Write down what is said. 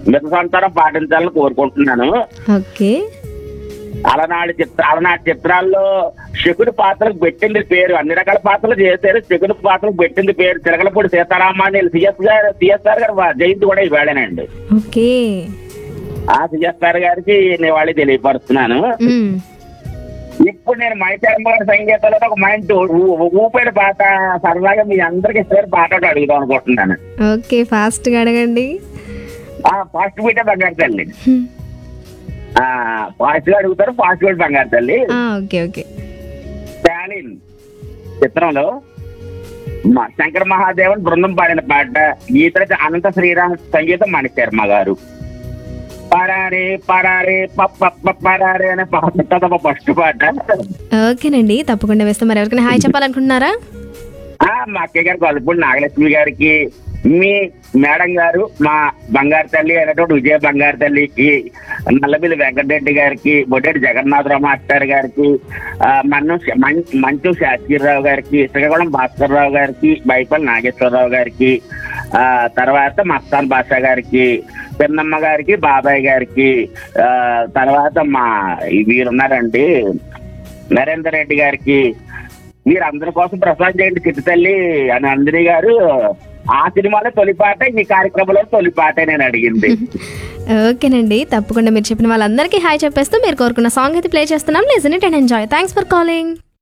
మిత సంతానం పాటించాలని కోరుకుంటున్నాను ఓకే అలనాడు చిత్ర అలనాటి చిత్రాల్లో శకుని పాత్రకు పెట్టింది పేరు అన్ని రకాల పాత్రలు చేశారు శకుని పాత్రకు పెట్టింది పేరు తిరగలపూడి సీతారామాన్ని సిఎస్ గారు సిఎస్ఆర్ గారు వా- జయంతి కూడా ఇవాళేనండి ఓకే ఆ సిఎస్ఆర్ గారికి నేను వాళ్ళకి తెలియపరుస్తున్నాను మ్మ్. ఇప్పుడు నేను మైచర్మ గారి సంగీతంలో ఒక మైండ్ ఊపిరి పాట సరదాగా మీ అందరికి ఇస్తారు పాట ఒకటి అడుగుదాం అనుకుంటున్నాను ఓకే ఫాస్ట్గా అడగండి ఆ ఫాస్ట్ బీటే బంగారు తల్లి హ్మ్. ఆ ఫాస్ట్ గా అడుగుతారు ఫాస్ట్ బీట్ బంగారు తల్లి ఆ, ఓకే ఓకే స్టాలిన్ చిత్రంలో మా శంకర మహాదేవన్ బృందం పాడిన పాట గీత అనంత శ్రీరామ్ సంగీతం మణిశర్మ గారు పరారే పరారే పప్ప పరారే అనే పాట ఫస్ట్ పాట ఓకేనండి తప్పకుండా వేస్తాం మరి ఎవరికైనా హాయ్ చెప్పాలనుకుంటున్నారా ఆ మా అక్కయ్య గారు కొలపూడి నాగలక్ష్మి గారికి మీ మేడం గారు మా బంగారు తల్లి అయినటువంటి విజయ బంగారు తల్లికి నల్లబిల్లి వెంకటరెడ్డి గారికి బొడ్డెడి జగన్నాథరావు మాస్టర్ గారికి ఆ, మన్ను మం- మంచు శాస్త్రిరావు గారికి శ్రీకాకుళం భాస్కర్ రావు గారికి బైపల్లి నాగేశ్వరరావు గారికి ఆ తర్వాత మస్తాన్ బాషా గారికి పిన్నమ్మ గారికి బాబాయ్ గారికి ఆ తర్వాత మా వీరున్నారండి నరేందర్ రెడ్డి గారికి మీరు అందరి కోసం ప్రసాద్ చేయండి చిట్టు తల్లి అని అంజనీ గారు ఆ సినిమాలో తొలి పాట ఈ కార్యక్రమంలో తొలి పాట నేను అడిగింది ఓకేనండి తప్పకుండా మీరు చెప్పిన వాళ్ళందరికీ హాయ్ చెప్పేస్తూ మీరు కోరుకున్న సాంగ్ అయితే ప్లే చేస్తున్నాం listen it and enjoy thanks for calling